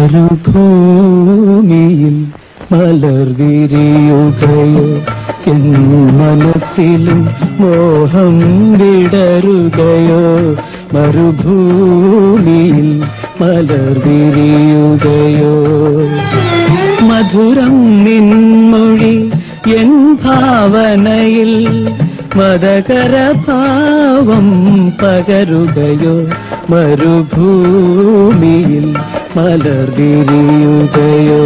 മരുഭൂമിയിൽ മലർ വിരിയുകയോ എൻ മനസ്സിലും മോഹം വിടരുകയോ മരുഭൂമിയിൽ മലർ വിരിയുകയോ മധുരം നിൻമൊഴി എൻ ഭാവനയിൽ മതകര ഭാവം പകരുകയോ മരുഭൂമിയിൽ മലർ വിരിയുകയോ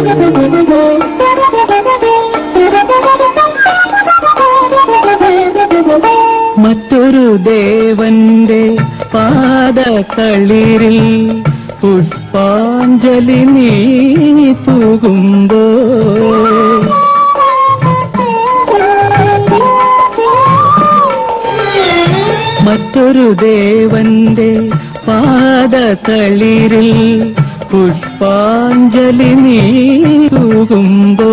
മറ്റൊരു ദേവന്റെ പാദക്കളിരിൽ പുഷ്പാഞ്ജലി നീ തൂകുമ്പോ മറ്റൊരു ദേവന്റെ പാദതളിരിൽ പുഷ്പാഞ്ജലി നീ തൂകുമ്പോ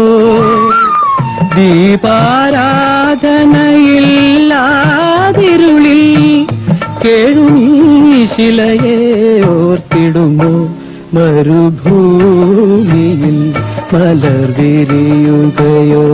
ദീപാരാധനയില്ലാതിരുളിൽ കേഴുനീശിലയെ ഓർത്തിടുമോ മരുഭൂമിയിൽ മലർ വിരിയുകയോ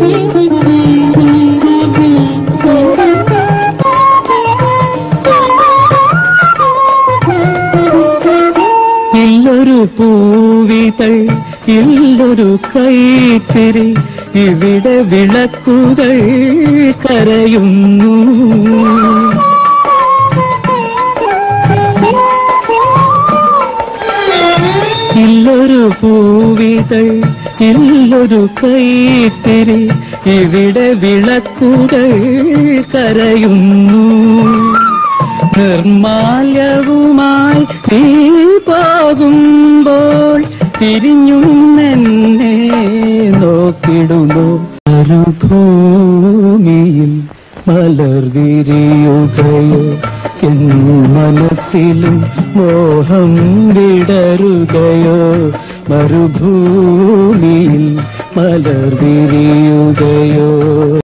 ഇല്ലൊരു പൂവിതൾ ഇല്ലൊരു കൈത്തിരി ഇവിടെ വിളക്കുകൾ കരയുന്നു ഇല്ലൊരു പൂവിതൾ ഇല്ലൊരു കൈത്തിരി ഇവിടെ വിളക്കുകൾ കരയുന്നു നിർമാല്യവുമായി നീ പോകുമ്പോൾ തിരിഞ്ഞും എന്നെ നോക്കിടുന്നു മരുഭൂമിയിൽ മലർ വിരിയുകയോ എൻ മനസ്സിലും മോഹം വിടരുകയോ മരുഭൂമിയിൽ മലർ വിരിയുകയോ